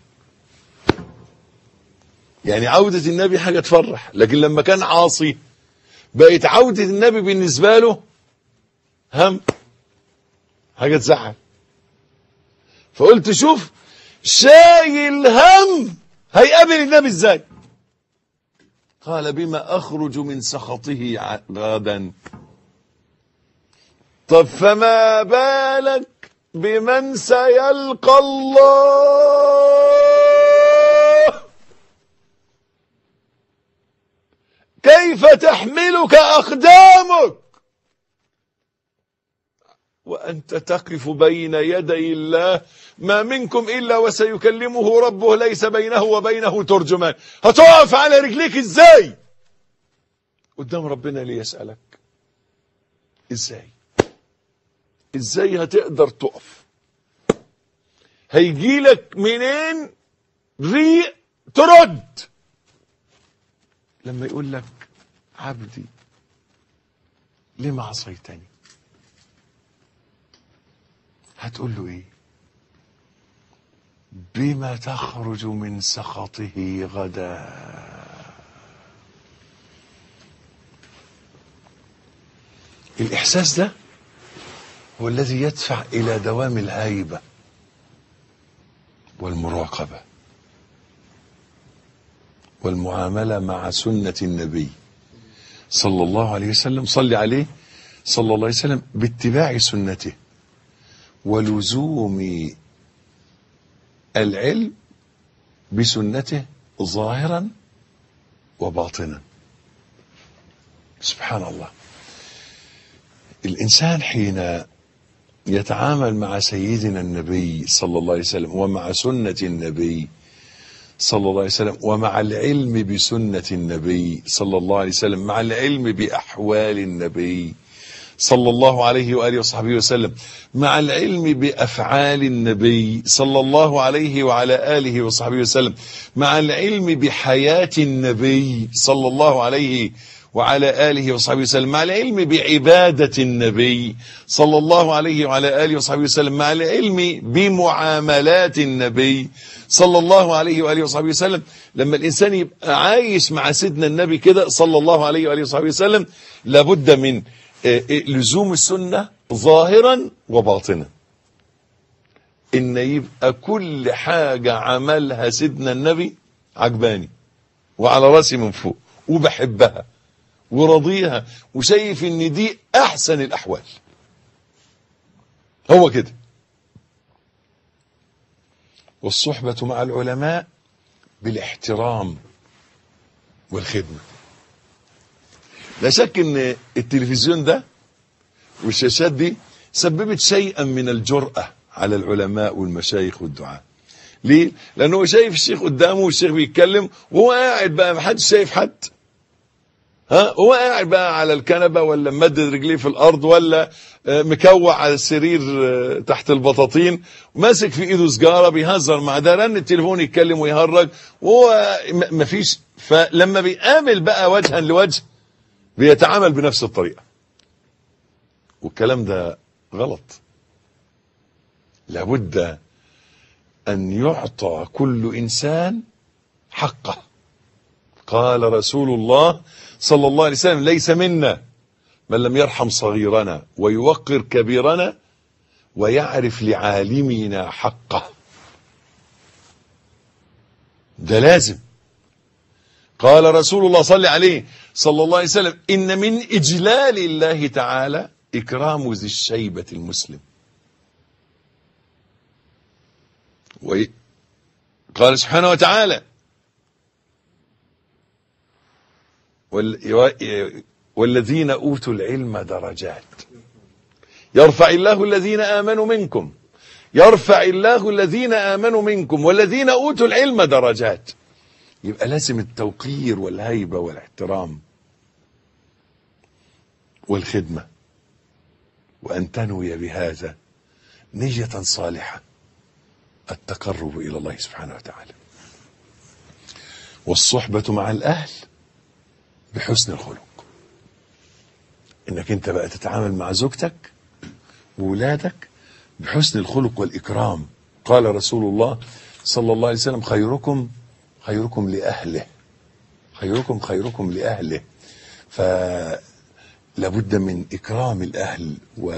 يعني عودة النبي حاجة تفرح لكن لما كان عاصي بقت عودة النبي بالنسبة له هم حاجة تزعل فقلت شوف شايل هم هيقابل النبي ازاي قال بما اخرج من سخطه ع- غدا طب فما بالك بمن سيلقى الله كيف تحملك اقدامك وانت تقف بين يدي الله ما منكم الا وسيكلمه ربه ليس بينه وبينه ترجمان هتقف على رجليك ازاي قدام ربنا ليسالك ازاي ازاي هتقدر تقف هيجيلك منين ريق ترد لما يقول لك عبدي لما عصيتني هتقول له ايه بما تخرج من سخطه غدا الاحساس ده هو الذي يدفع الى دوام الهيبه والمراقبه والمعامله مع سنه النبي صلى الله عليه وسلم صلي عليه صلى الله عليه وسلم باتباع سنته ولزوم العلم بسنته ظاهرا وباطنا سبحان الله الانسان حين يتعامل مع سيدنا النبي صلى الله عليه وسلم ومع سنه النبي صلى الله عليه وسلم ومع العلم بسنه النبي صلى الله عليه وسلم مع العلم باحوال النبي صلى الله عليه واله وصحبه وسلم مع العلم بافعال النبي صلى الله عليه وعلى اله وصحبه وسلم مع العلم بحياه النبي صلى الله عليه وعلى اله وصحبه وسلم مع العلم بعباده النبي صلى الله عليه وعلى اله وصحبه وسلم مع العلم بمعاملات النبي صلى الله عليه واله وصحبه وسلم لما الانسان يبقى عايش مع سيدنا النبي كده صلى الله عليه واله وصحبه وسلم لابد من آه، آه، لزوم السنه ظاهرا وباطنا ان يبقى كل حاجه عملها سيدنا النبي عجباني وعلى راسي من فوق وبحبها وراضيها وشايف ان دي احسن الاحوال هو كده والصحبة مع العلماء بالاحترام والخدمة لا شك ان التلفزيون ده والشاشات دي سببت شيئا من الجرأة على العلماء والمشايخ والدعاء ليه؟ لأنه هو شايف الشيخ قدامه والشيخ بيتكلم وهو قاعد بقى محدش شايف حد ها هو قاعد بقى على الكنبة ولا ممدد رجليه في الأرض ولا آه، مكوع على السرير آه، تحت البطاطين وماسك في إيده سجارة بيهزر مع ده رن التليفون يتكلم ويهرج وهو م- مفيش فلما بيقابل بقى وجها لوجه بيتعامل بنفس الطريقة والكلام ده غلط لابد أن يعطى كل إنسان حقه قال رسول الله صلى الله عليه وسلم ليس منا من لم يرحم صغيرنا ويوقر كبيرنا ويعرف لعالمنا حقه ده لازم قال رسول الله صلى عليه صلى الله عليه وسلم إن من إجلال الله تعالى إكرام ذي الشيبة المسلم قال سبحانه وتعالى والذين أوتوا العلم درجات يرفع الله الذين آمنوا منكم يرفع الله الذين آمنوا منكم والذين أوتوا العلم درجات يبقى لازم التوقير والهيبة والاحترام والخدمة وأن تنوي بهذا نية صالحة التقرب إلى الله سبحانه وتعالى والصحبة مع الأهل بحسن الخلق إنك أنت بقى تتعامل مع زوجتك وولادك بحسن الخلق والإكرام قال رسول الله صلى الله عليه وسلم خيركم خيركم لأهله خيركم خيركم لأهله فلابد من إكرام الأهل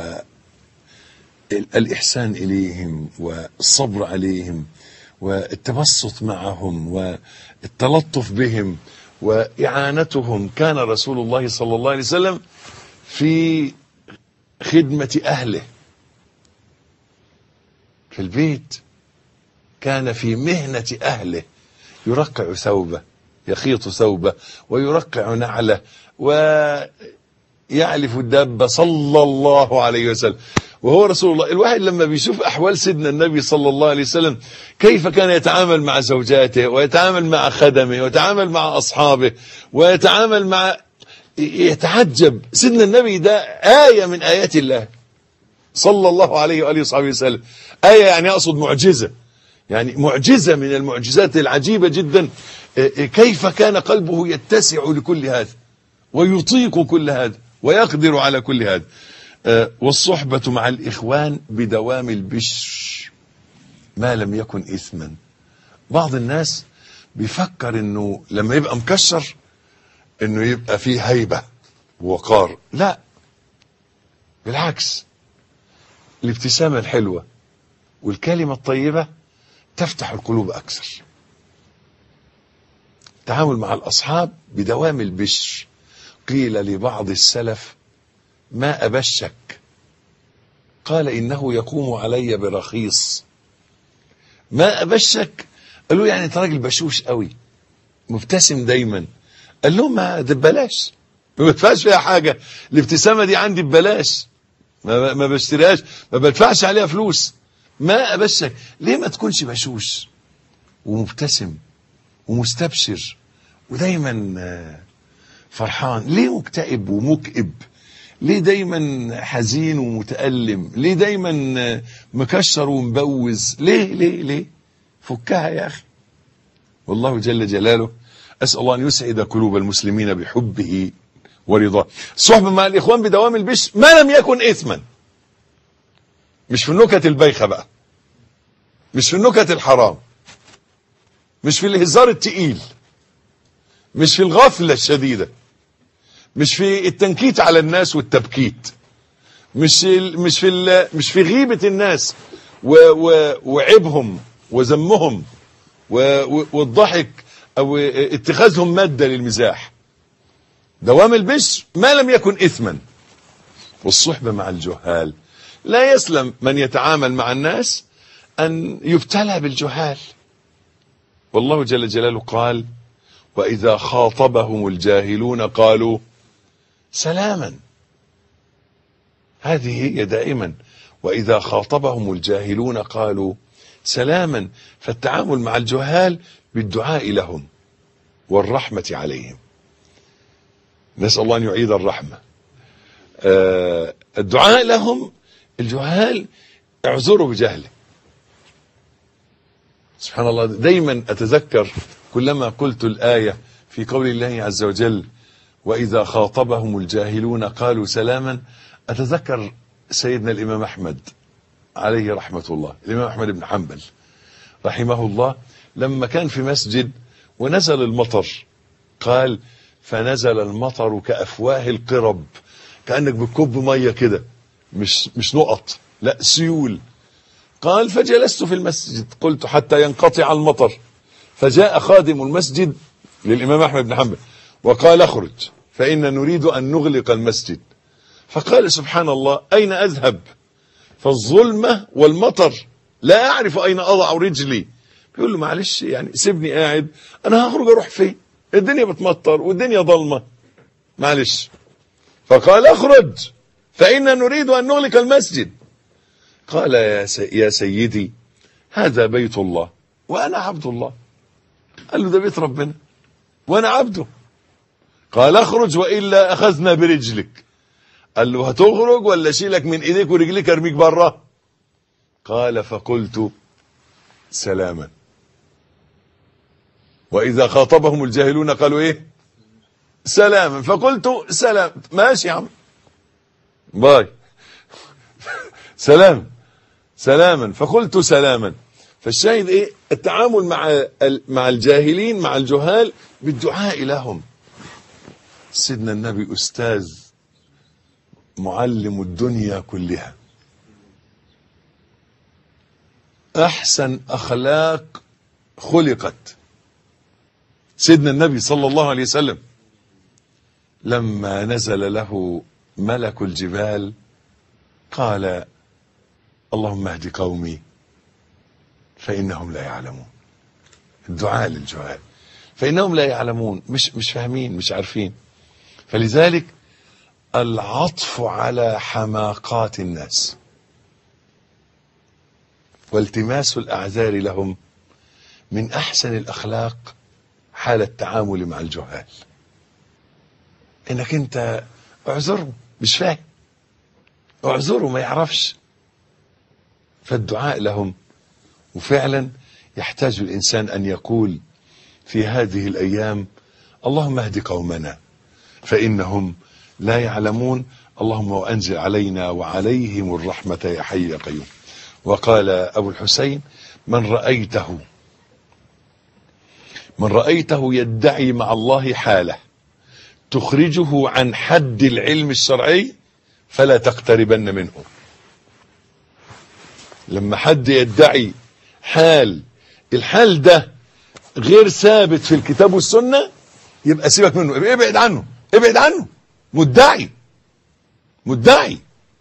والإحسان إليهم والصبر عليهم والتبسط معهم والتلطف بهم وإعانتهم كان رسول الله صلى الله عليه وسلم في خدمة أهله في البيت كان في مهنة أهله يرقع ثوبه يخيط ثوبه ويرقع نعله ويعلف الدابة صلى الله عليه وسلم وهو رسول الله الواحد لما بيشوف أحوال سيدنا النبي صلى الله عليه وسلم كيف كان يتعامل مع زوجاته ويتعامل مع خدمه ويتعامل مع أصحابه ويتعامل مع يتعجب سيدنا النبي ده آية من آيات الله صلى الله عليه وآله وصحبه وسلم آية يعني أقصد معجزة يعني معجزة من المعجزات العجيبة جدا كيف كان قلبه يتسع لكل هذا ويطيق كل هذا ويقدر على كل هذا والصحبة مع الإخوان بدوام البشر ما لم يكن إثما بعض الناس بيفكر انه لما يبقى مكشر انه يبقى فيه هيبة ووقار لا بالعكس الابتسامة الحلوة والكلمة الطيبة تفتح القلوب أكثر التعامل مع الأصحاب بدوام البشر قيل لبعض السلف ما أبشك قال إنه يقوم علي برخيص ما أبشك قال له يعني انت راجل بشوش قوي مبتسم دايما قال له ما ده ببلاش ما بدفعش فيها حاجة الابتسامة دي عندي ببلاش ما, ما بشتريهاش ما بدفعش عليها فلوس ما أبشك ليه ما تكونش بشوش ومبتسم ومستبشر ودايما فرحان ليه مكتئب ومكئب ليه دايما حزين ومتألم ليه دايما مكشر ومبوز ليه ليه ليه فكها يا أخي والله جل جلاله أسأل الله أن يسعد قلوب المسلمين بحبه ورضاه الصحبة مع الإخوان بدوام البش ما لم يكن إثما مش في النكت البايخة بقى مش في النكت الحرام مش في الهزار التقيل مش في الغفلة الشديدة مش في التنكيت على الناس والتبكيت مش مش في مش في غيبة الناس و و وعيبهم وذمهم والضحك او اتخاذهم مادة للمزاح دوام البشر ما لم يكن اثما والصحبة مع الجهال لا يسلم من يتعامل مع الناس ان يبتلى بالجهال والله جل جلاله قال واذا خاطبهم الجاهلون قالوا سلاما هذه هي دائما واذا خاطبهم الجاهلون قالوا سلاما فالتعامل مع الجهال بالدعاء لهم والرحمة عليهم نسأل الله أن يعيد الرحمة آه الدعاء لهم الجهال اعذروا بجهله سبحان الله دايما أتذكر كلما قلت الآية في قول الله عز وجل وإذا خاطبهم الجاهلون قالوا سلاما أتذكر سيدنا الإمام أحمد عليه رحمة الله الإمام أحمد بن حنبل رحمه الله لما كان في مسجد ونزل المطر قال فنزل المطر كأفواه القرب كأنك بتكب مية كده مش مش نقط لا سيول قال فجلست في المسجد قلت حتى ينقطع المطر فجاء خادم المسجد للإمام أحمد بن حنبل وقال اخرج فإن نريد أن نغلق المسجد فقال سبحان الله أين أذهب فالظلمة والمطر لا أعرف أين أضع رجلي بيقول له معلش يعني سيبني قاعد أنا هخرج أروح فين الدنيا بتمطر والدنيا ضلمة معلش فقال اخرج فإن نريد أن نغلق المسجد قال يا, سي يا سيدي هذا بيت الله وأنا عبد الله قال له ده بيت ربنا وأنا عبده قال اخرج وإلا أخذنا برجلك قال له هتخرج ولا اشيلك من ايديك ورجليك ارميك بره قال فقلت سلاما واذا خاطبهم الجاهلون قالوا ايه سلاما فقلت سلام ماشي يا عم باي سلام سلاما فقلت سلاما فالشاهد ايه التعامل مع مع الجاهلين مع الجهال بالدعاء لهم سيدنا النبي استاذ معلم الدنيا كلها احسن اخلاق خلقت سيدنا النبي صلى الله عليه وسلم لما نزل له ملك الجبال قال اللهم اهد قومي فانهم لا يعلمون الدعاء للجهال فانهم لا يعلمون مش مش فاهمين مش عارفين فلذلك العطف على حماقات الناس والتماس الاعذار لهم من احسن الاخلاق حال التعامل مع الجهال انك انت اعذره مش فاهم اعذره ما يعرفش فالدعاء لهم وفعلا يحتاج الانسان ان يقول في هذه الايام اللهم اهد قومنا فانهم لا يعلمون اللهم وانزل علينا وعليهم الرحمه يا حي يا قيوم وقال ابو الحسين من رايته من رايته يدعي مع الله حاله تخرجه عن حد العلم الشرعي فلا تقتربن منه لما حد يدعي حال الحال ده غير ثابت في الكتاب والسنه يبقى سيبك منه يبقى ابعد عنه ابعد عنه مدعي مدعي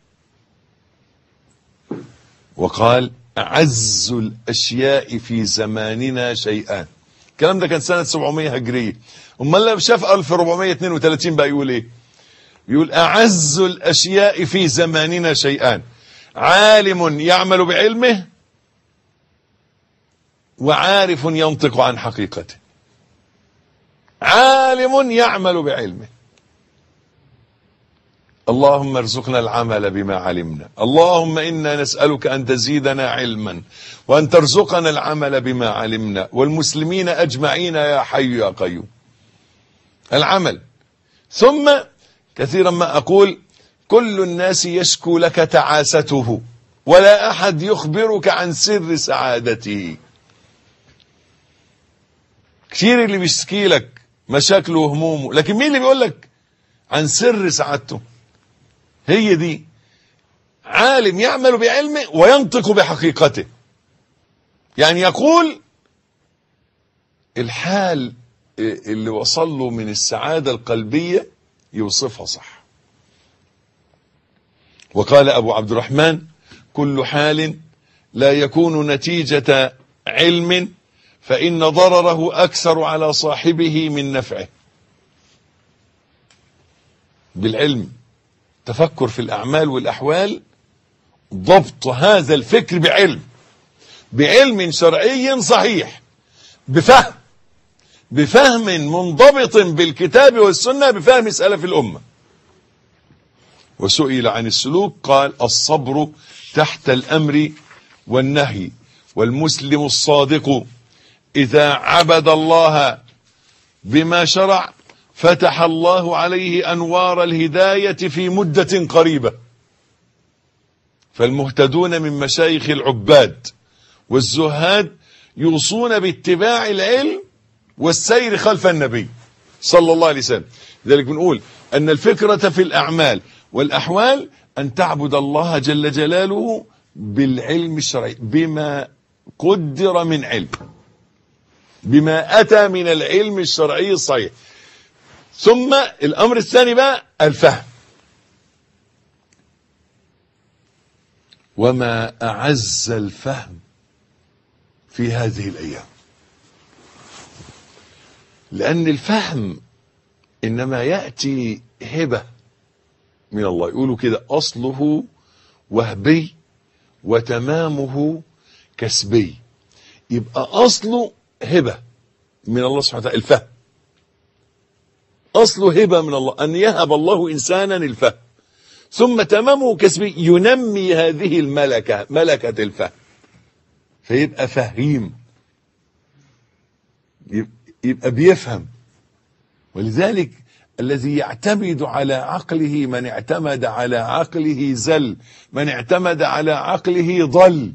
وقال أعز الأشياء في زماننا شيئان الكلام ده كان سنة 700 هجرية امال لو شاف 1432 بقى يقول ايه يقول أعز الأشياء في زماننا شيئان عالم يعمل بعلمه وعارف ينطق عن حقيقته عالم يعمل بعلمه اللهم ارزقنا العمل بما علمنا اللهم إنا نسألك أن تزيدنا علما وأن ترزقنا العمل بما علمنا والمسلمين أجمعين يا حي يا قيوم العمل ثم كثيرا ما أقول كل الناس يشكو لك تعاسته ولا أحد يخبرك عن سر سعادته كثير اللي بيشكي لك مشاكله وهمومه لكن مين اللي بيقول لك عن سر سعادته هي دي عالم يعمل بعلمه وينطق بحقيقته يعني يقول الحال اللي وصل له من السعادة القلبية يوصفها صح وقال أبو عبد الرحمن كل حال لا يكون نتيجة علم فإن ضرره أكثر على صاحبه من نفعه بالعلم تفكر في الأعمال والأحوال ضبط هذا الفكر بعلم بعلم شرعي صحيح بفهم بفهم منضبط بالكتاب والسنة بفهم سلف الأمة وسئل عن السلوك قال الصبر تحت الأمر والنهي والمسلم الصادق إذا عبد الله بما شرع فتح الله عليه أنوار الهداية في مدة قريبة فالمهتدون من مشايخ العباد والزهاد يوصون باتباع العلم والسير خلف النبي صلى الله عليه وسلم لذلك بنقول أن الفكرة في الأعمال والأحوال أن تعبد الله جل جلاله بالعلم الشرعي بما قدر من علم بما أتى من العلم الشرعي الصحيح ثم الأمر الثاني بقى الفهم وما أعز الفهم في هذه الأيام لأن الفهم إنما يأتي هبة من الله يقولوا كده أصله وهبي وتمامه كسبي يبقى أصله هبة من الله سبحانه وتعالى الفهم أصله هبة من الله أن يهب الله إنسانا الفهم ثم تمامه كسبي ينمي هذه الملكة ملكة الفهم فيبقى فهيم يبقى بيفهم ولذلك الذي يعتمد على عقله من اعتمد على عقله زل من اعتمد على عقله ضل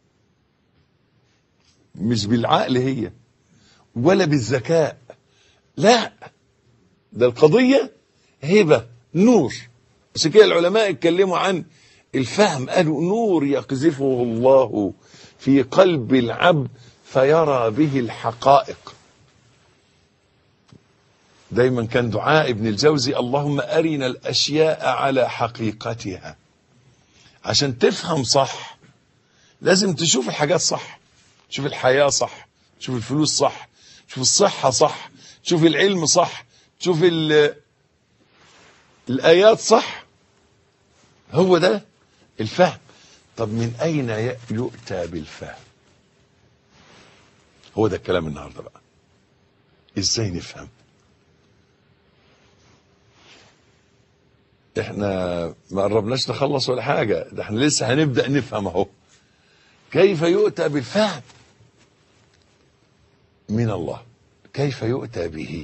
مش بالعقل هي ولا بالذكاء لا ده القضية هبة نور عشان كده العلماء اتكلموا عن الفهم قالوا نور يقذفه الله في قلب العبد فيرى به الحقائق دايما كان دعاء ابن الجوزي اللهم أرنا الأشياء على حقيقتها عشان تفهم صح لازم تشوف الحاجات صح تشوف الحياة صح تشوف الفلوس صح تشوف الصحة صح تشوف العلم صح تشوف الآيات صح هو ده الفهم طب من أين يؤتى بالفهم هو ده الكلام النهاردة بقى ازاي نفهم احنا ما قربناش نخلص ولا حاجة ده احنا لسه هنبدأ نفهم اهو كيف يؤتى بالفهم من الله كيف يؤتى به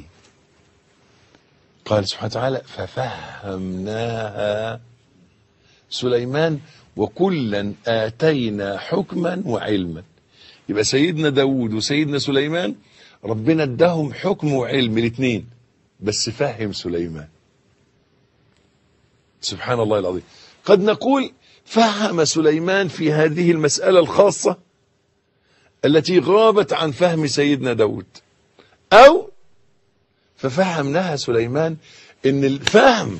قال سبحانه وتعالى ففهمناها سليمان وكلا آتينا حكما وعلما يبقى سيدنا داود وسيدنا سليمان ربنا اداهم حكم وعلم الاثنين بس فهم سليمان سبحان الله العظيم قد نقول فهم سليمان في هذه المسألة الخاصة التي غابت عن فهم سيدنا داود أو ففهمناها سليمان ان الفهم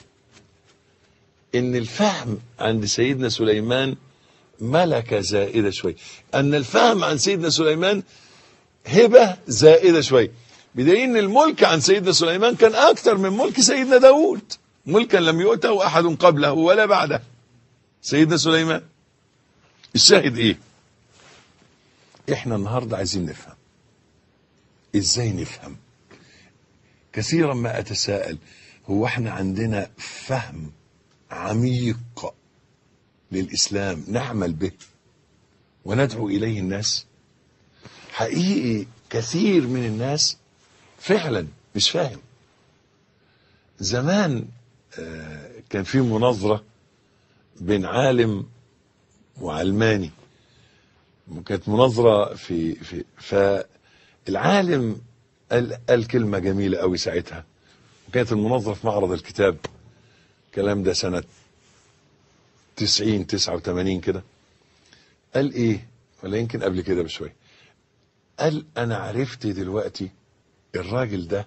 ان الفهم عند سيدنا سليمان ملكة زائدة شوي ان الفهم عن سيدنا سليمان هبة زائدة شوي بدليل ان الملك عن سيدنا سليمان كان اكثر من ملك سيدنا داود ملكا لم يؤته احد قبله ولا بعده سيدنا سليمان الشاهد ايه احنا النهاردة عايزين نفهم ازاي نفهم كثيرا ما اتساءل هو احنا عندنا فهم عميق للاسلام نعمل به وندعو اليه الناس حقيقي كثير من الناس فعلا مش فاهم زمان كان في مناظره بين عالم وعلماني كانت مناظره في في فالعالم قال, قال كلمة جميلة قوي ساعتها وكانت المناظرة في معرض الكتاب الكلام ده سنة 90 89 كده قال ايه ولا يمكن قبل كده بشوية قال انا عرفت دلوقتي الراجل ده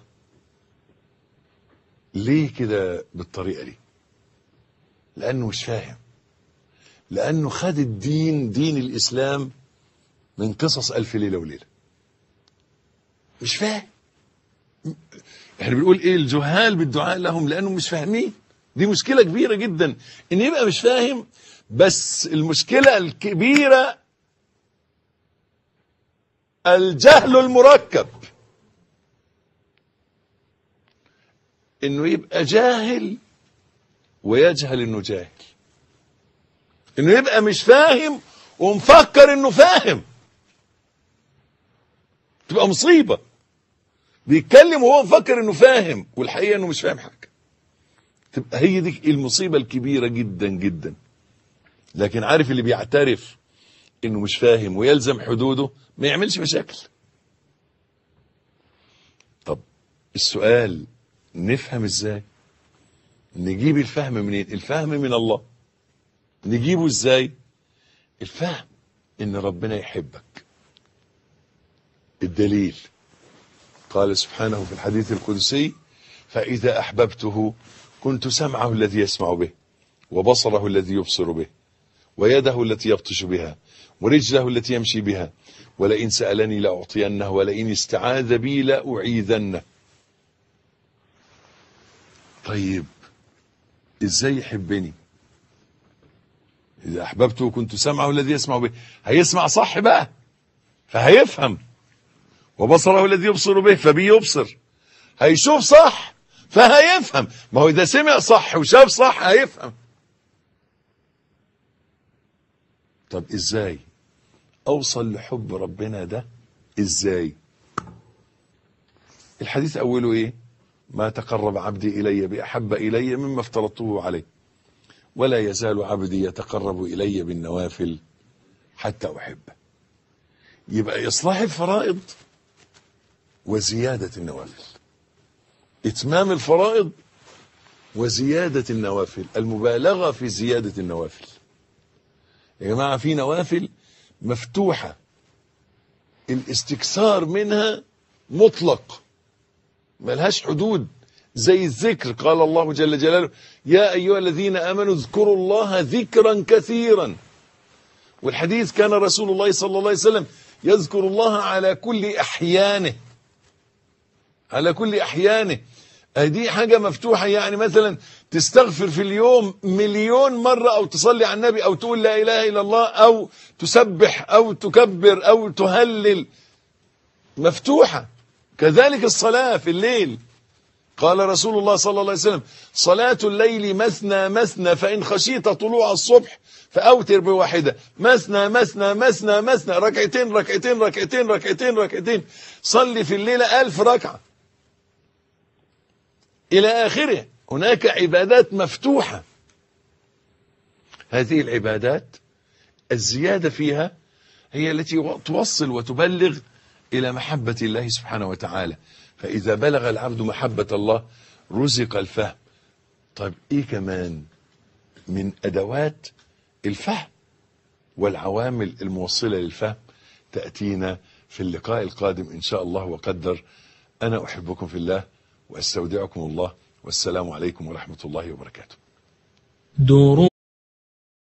ليه كده بالطريقة دي لانه مش فاهم لانه خد الدين دين الاسلام من قصص الف ليلة وليلة مش فاهم احنا بنقول ايه الجهال بالدعاء لهم لانهم مش فاهمين دي مشكلة كبيرة جدا ان يبقى مش فاهم بس المشكلة الكبيرة الجهل المركب انه يبقى جاهل ويجهل انه جاهل انه يبقى مش فاهم ومفكر انه فاهم تبقى مصيبة بيتكلم وهو مفكر انه فاهم والحقيقة انه مش فاهم حاجة تبقى هي دي المصيبة الكبيرة جدا جدا لكن عارف اللي بيعترف انه مش فاهم ويلزم حدوده ما يعملش مشاكل طب السؤال نفهم ازاي نجيب الفهم منين الفهم من الله نجيبه ازاي الفهم ان ربنا يحبك الدليل قال سبحانه في الحديث القدسي فإذا أحببته كنت سمعه الذي يسمع به وبصره الذي يبصر به ويده التي يبطش بها ورجله التي يمشي بها ولئن سألني لأعطينه ولئن استعاذ بي لأعيذنه طيب ازاي يحبني اذا احببته كنت سمعه الذي يسمع به هيسمع صح بقى فهيفهم وبصره الذي يبصر به فبيه يبصر هيشوف صح فهيفهم ما هو اذا سمع صح وشاف صح هيفهم طب ازاي اوصل لحب ربنا ده ازاي الحديث اوله ايه ما تقرب عبدي الي باحب الي مما افترضته عليه ولا يزال عبدي يتقرب الي بالنوافل حتى احبه يبقى اصلاح الفرائض وزياده النوافل اتمام الفرائض وزياده النوافل المبالغه في زياده النوافل يا جماعه في نوافل مفتوحه الاستكثار منها مطلق ملهاش حدود زي الذكر قال الله جل جلاله يا أيها الذين آمنوا اذكروا الله ذكرا كثيرا والحديث كان رسول الله صلى الله عليه وسلم يذكر الله على كل أحيانه على كل أحيانه دي حاجة مفتوحة يعني مثلا تستغفر في اليوم مليون مرة أو تصلي على النبي أو تقول لا إله إلا الله أو تسبح أو تكبر أو تهلل مفتوحة كذلك الصلاة في الليل قال رسول الله صلى الله عليه وسلم صلاة الليل مثنى مثنى فإن خشيت طلوع الصبح فأوتر بواحدة مثنى مثنى مثنى مثنى ركعتين ركعتين ركعتين ركعتين ركعتين صلي في الليلة ألف ركعة إلى آخره هناك عبادات مفتوحة هذه العبادات الزيادة فيها هي التي توصل وتبلغ إلى محبة الله سبحانه وتعالى فإذا بلغ العبد محبة الله رزق الفهم طيب إيه كمان من أدوات الفهم والعوامل الموصلة للفهم تأتينا في اللقاء القادم إن شاء الله وقدر أنا أحبكم في الله وأستودعكم الله والسلام عليكم ورحمة الله وبركاته دور